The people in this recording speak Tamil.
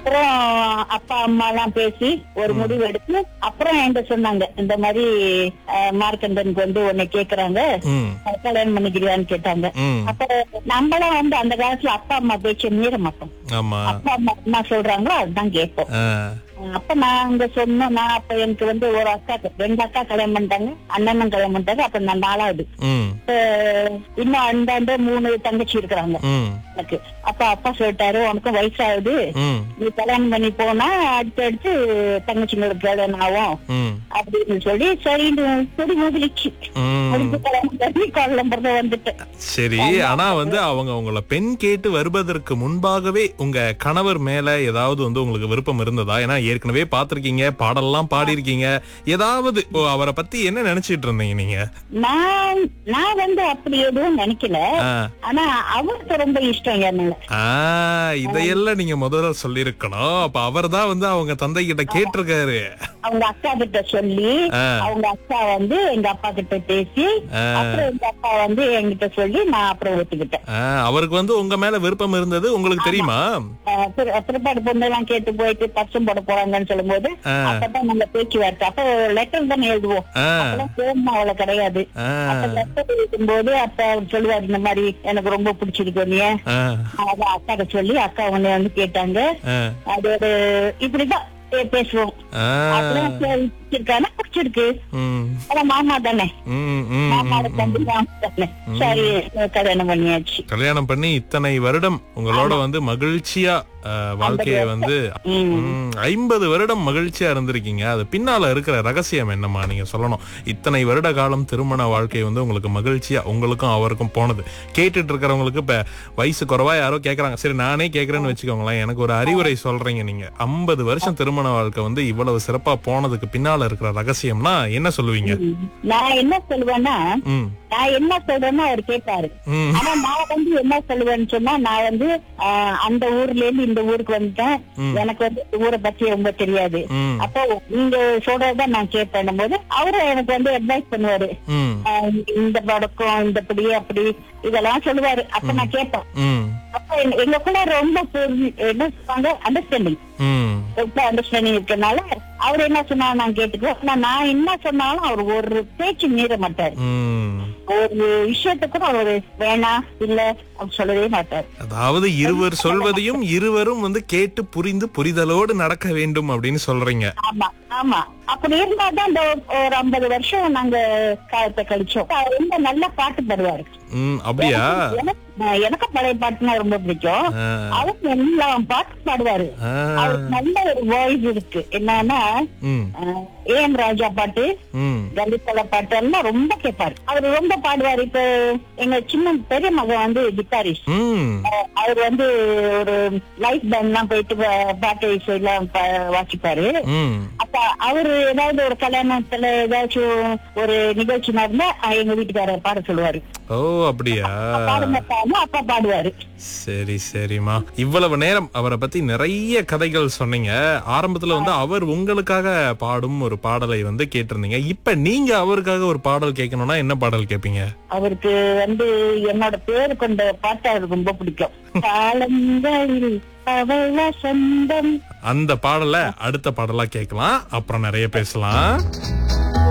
அப்புறம் அப்பா அம்மா எல்லாம் பேசி ஒரு முடிவு எடுத்து அப்புறம் என்கிட்ட சொன்னாங்க இந்த மாதிரி அஹ், மார்க்கண்டனுக்கு வந்து உன்னை கேக்குறாங்க ம் அஹ், கல்யாணம் பண்ணிக்கிறியான்னு கேட்டாங்க ம் அப்ப நம்மளாம் வந்து அந்த காலத்துல அப்பா அம்மா பேச்ச மீற மாட்டோம் ஆமா அப்பா அம்மா என்ன சொல்றாங்களோ அதுதான் கேட்போம் ஆ, அப்ப நான் அங்க சொன்னேன் நான் அப்ப எனக்கு வந்து ஒரு அக்கா ரெண்டு அக்கா கல்யாணம் பண்ணிட்டாங்க அண்ணனும் கல்யாணம் பண்ணிட்டாங்க அப்ப நான் நாலாவது ம் இப்ப இன்னும் அந்தாண்ட மூணு தங்கச்சி இருக்கிறாங்க ம் எனக்கு அப்ப அப்பா சொல்லிட்டாரு உனக்கும் வயசாகுது ம் நீ கல்யாணம் பண்ணி போனா அடுத்து அடுத்து தங்கச்சிங்களுக்கு கல்யாணம் ஆகும் ம் அப்படின்னு சொல்லி சரின்னு கொடி முதலிச்சு ம் முடிஞ்சு கல்யாணம் பண்ணி கோலம்புறத வந்துட்டேன் சரி ஆனா வந்து அவங்க உங்களை பெண் கேட்டு வருவதற்கு முன்பாகவே உங்க கணவர் மேல ஏதாவது வந்து உங்களுக்கு விருப்பம் இருந்ததா ஏன்னா ஏற்கனவே பாத்திருக்கீங்க பாடல்லாம் பாடியிருக்கீங்க ஏதாவது ஓ, அவரை பத்தி என்ன நினைச்சிட்டு இருந்தீங்க நீங்க நான் நான் வந்து அப்படி எதுவும் நினைக்கல ஆ, ஆனா அவருக்கு ரொம்ப இஷ்டம் என் மேல ஆ, இதையெல்லாம் நீங்க முதல்ல சொல்லிருக்கணும் அப்ப அவர் தான் வந்து அவங்க தந்தை கிட்ட கேட்டிருக்காரு அவங்க அக்கா கிட்ட சொல்லி ஆ. அவங்க அக்கா வந்து எங்க அப்பா கிட்ட பேசி ஆ. அப்புறம் எங்க அப்பா வந்து என்கிட்ட சொல்லி நான் அப்புறம் ஒத்துக்கிட்டேன் ஆ, அவருக்கு வந்து உங்க மேல விருப்பம் இருந்தது உங்களுக்கு தெரியுமா அஹ் பிற- பிற்பாடு பொண்ணெல்லாம் கேட்டு போயிட்டு பர்சம் போட போறாங்கன்னு சொல்லும்போது ஆ. அப்பதான் நம்ம பேச்சுவார்த்தை அப்ப லெட்டர் தானே எழுதுவோம் ஆ, அப்பெல்லாம் போன் அவ்வளவு கிடையாது ஆ, அப்ப லெட்டர் எழுதும்போது அப்ப அவர் சொல்லுவாரு இந்த மாதிரி எனக்கு ரொம்ப பிடிச்சிருக்கு நீ ஆ, அதான் அக்காட்ட சொல்லி அக்கா உன்னை வந்து கேட்டாங்க ஆ, அது ஒரு இப்படிதான் பே- பேசுவோம் ஆ, அப்புறம் சரி, பிடிச்சிருக்கானா பிடிச்சிருக்கு ம், அதான் மாமா தானே ம், ம், மாமாவோட ம், தம்பி மாமா தானே சரி கல்யாணம் பண்ணியாச்சு கல்யாணம் பண்ணி இத்தனை வருடம் உங்களோட வந்து மகிழ்ச்சியா அஹ், வாழ்க்கைய வந்து ம். ம், ஐம்பது வருடம் மகிழ்ச்சியா இருந்திருக்கீங்க அது பின்னால இருக்கிற ரகசியம் என்னம்மா நீங்க சொல்லணும் இத்தனை வருட காலம் திருமண வாழ்க்கை வந்து உங்களுக்கு மகிழ்ச்சியா உங்களுக்கும் அவருக்கும் போனது கேட்டுட்டு இருக்கிறவங்களுக்கு இப்ப வயசு குறைவா யாரோ கேக்குறாங்க சரி நானே கேக்குறேன்னு வச்சுக்கோங்களேன் எனக்கு ஒரு அறிவுரை சொல்றீங்க நீங்க ஐம்பது வருஷம் திருமண வாழ்க்கை வந்து இவ்வளவு சிறப்பா போனதுக்கு பின்னால இருக்கிற ரகசியம்னா என்ன சொல்லுவீங்க நான் என்ன சொல்லுவேன்னா ம் நான் என்ன சொல்றேன்னு அவர் கேட்பாரு ம் ஆனா நான் வந்து என்ன சொல்லுவேன்னு சொன்னா நான் வந்து ஆஹ், அந்த ஊர்ல இருந்து இந்த ஊருக்கு வந்துட்டேன் எனக்கு வந்து இந்த ஊரை பத்தி ரொம்ப தெரியாது ம் அப்போ நீங்க சொல்றதுதான் நான் கேட்பேன் போது அவரும் எனக்கு வந்து அட்வைஸ் பண்ணுவாரு ம் ஆஹ், இந்த படக்கம் இந்த இப்படி அப்படி இதெல்லாம் சொல்லுவாரு அப்ப நான் கேட்பேன் ம் அப்ப எங்க- எங்களுக்குள்ள ரொம்ப புரிஞ்சு- என்ன சொல்லுவாங்க அண்டர்ஸ்டாண்டிங் ம் ரொம்ப அண்டர்ஸ்டாண்டிங் இருக்கனால அவர் என்ன சொன்னா நான் கேட்டுக்குவேன் ஆனா நான் என்ன சொன்னாலும் அவர் ஒரு பேச்சு மீற மாட்டாரு ம் ஒரு விஷயத்துக்கு அவர் வேணாம் இல்ல அப்படி சொல்லவே மாட்டார் அதாவது இருவர் சொல்வதையும் இருவரும் வந்து கேட்டு புரிந்து புரிதலோடு நடக்க வேண்டும் அப்படின்னு சொல்றீங்க ஆமா ஆமா அப்படி இருந்தாதான் இந்த ஒரு ஐம்பது வருஷம் நாங்க காலத்தை கழிச்சோம் அவர் ரொம்ப நல்ல பாட்டு பாடுவாரு ம் அப்படியா எனக்கு எனக்கு பழைய பாட்டுனா ரொம்ப பிடிக்கும் ஆ, அவர் எல்லா பாட்டு பாடுவாரு ஆ, அவருக்கு நல்ல ஒரு வாய்ஸ் இருக்கு என்னன்னா ம் ஏஎம் ராஜா பாட்டு ம் கலித்தல பாட்டு எல்லாம் ரொம்ப கேட்பாரு அவர் ரொம்ப பாடுவாரு இப்ப எங்க சின்ன பெரிய மகன் வந்து கிட்டாரிஸ்ட் ம் அவர் வந்து ஒரு லைஃப் பேண்ட் எல்லாம் போயிட்டு பா- பாட்டு இசை எல்லாம் பா- வாசிப்பாரு ம் அப்ப அவரு ஏதாவது ஒரு கல்யாணத்துல ஏதாச்சும் ஒரு நிகழ்ச்சி நடந்தா அஹ், எங்க வீட்டுக்காரர் பாட சொல்லுவாரு ஓ அப்படியா பாட மாட்டாங்க அப்பா பாடுவாரு சரி சரிம்மா இவ்வளவு நேரம் அவரை பத்தி நிறைய கதைகள் சொன்னீங்க ஆரம்பத்துல வந்து அவர் உங்களுக்காக பாடும் ஒரு பாடலை வந்து கேட்டிருந்தீங்க இப்ப நீங்க அவருக்காக ஒரு பாடல் கேட்கணும்னா என்ன பாடல் கேட்பீங்க அவருக்கு வந்து என்னோட பேரு கொண்ட பாட்டு அவருக்கு ரொம்ப பிடிக்கும் காலங்களில் அவள சொந்தம் அந்த பாடலை அடுத்த பாடலா கேட்கலாம் அப்புறம் நிறைய பேசலாம்